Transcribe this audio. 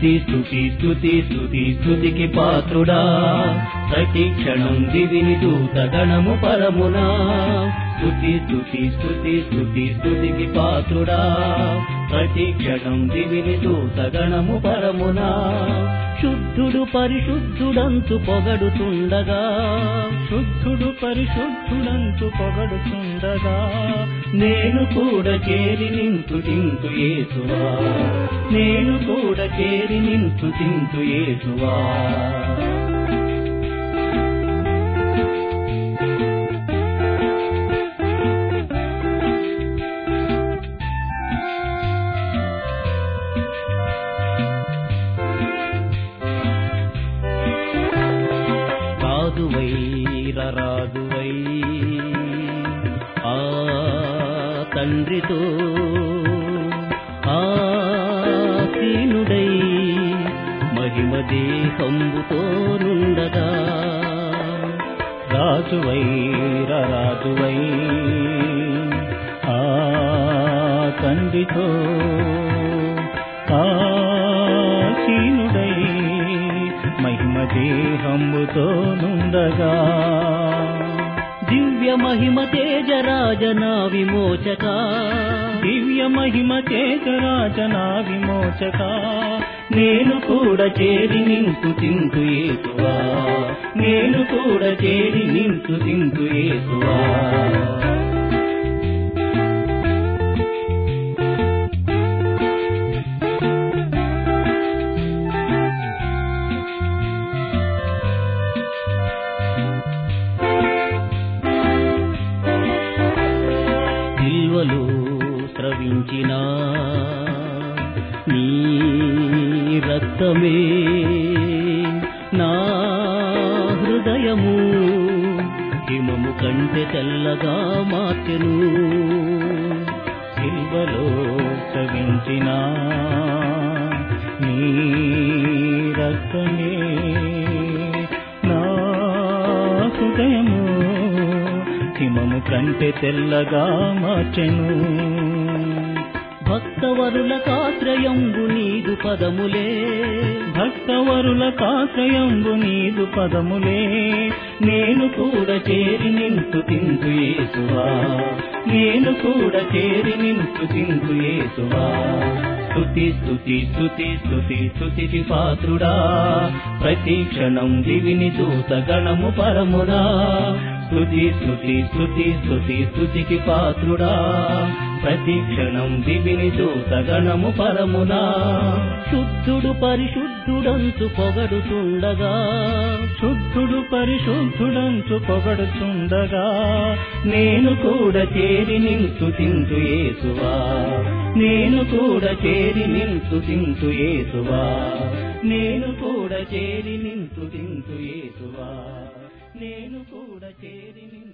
స్తుతి స్తుతి స్తుతి స్తుతి స్తుతికి పాత్రుడా ప్రతి క్షణం దివిని దూత గణము పరమునా స్తుతి స్తుతి స్తుతి స్తుతి స్తుతికి పాత్రుడా ప్రతి క్షణం దివిని దూత గణము పరమునా శుద్ధుడు పరిశుద్ధుడంతు పొగడుతుండగా శుద్ధుడు పరిశుద్ధుడంతు పొగడుచుండగా నేను కూడా చేరి నింతు తింతు ఏసువా నేను కూడా చేరి నింతు తింతు ఏసువా రాదువై రాదువై ఆ తండ్రితో ఆసీనుడై మహిమ దేహంబుతో నుండగా రాజువై రాజువై ఆ తండ్రితో ఆసీనుడై మహిమ దేహంబుతో నుండగా దివ్య మహిమ తేజరాజన విమోచక దివ్య మహిమ చేతరాజనా విమోచక నేను కూడా చేరి నింతు తింతు ఏసువా నేను కూడా చేరి నింతు తింతు ఏసువా సిల్వలో స్రవించిన నీ రక్తమే నా హృదయము హిమము కంటే తెల్లగా మార్చెను సిల్వలో సవించిన నీ రక్తమే నా హృదయము హిమము కంటే తెల్లగా మార్చెను భక్తవరుల కాశ్రయంబు నీదు పదములే భక్తవరుల కాశ్రయంబు నీదు పదములే నేను కూడా చేరి నింతు తింతు ఏసువా నేను కూడా చేరి నింతు తింతు ఏసువా స్తుతి స్తుతి స్తుతి స్తుతి స్తుతికి పాత్రుడా ప్రతి క్షణం దివిని దూత గణము పరమునా స్తుతి స్తుతి స్తుతి స్తుతి స్తుతికి పాత్రుడా ప్రతి క్షణం దివిని దూత గణము పరమునా శుద్ధుడు పరిశుద్ధుడంతు పొగడుతుండగా శుద్ధుడు పరిశుద్ధుడంచు పొగడుచుండగా నేను కూడా చేరి నింతు తింతు ఏసువా నేను కూడా చేరి నింతు తింతు ఏసువా నేను కూడా చేరి నింతు తింతు ఏసువా నేను కూడా చేరి నింతు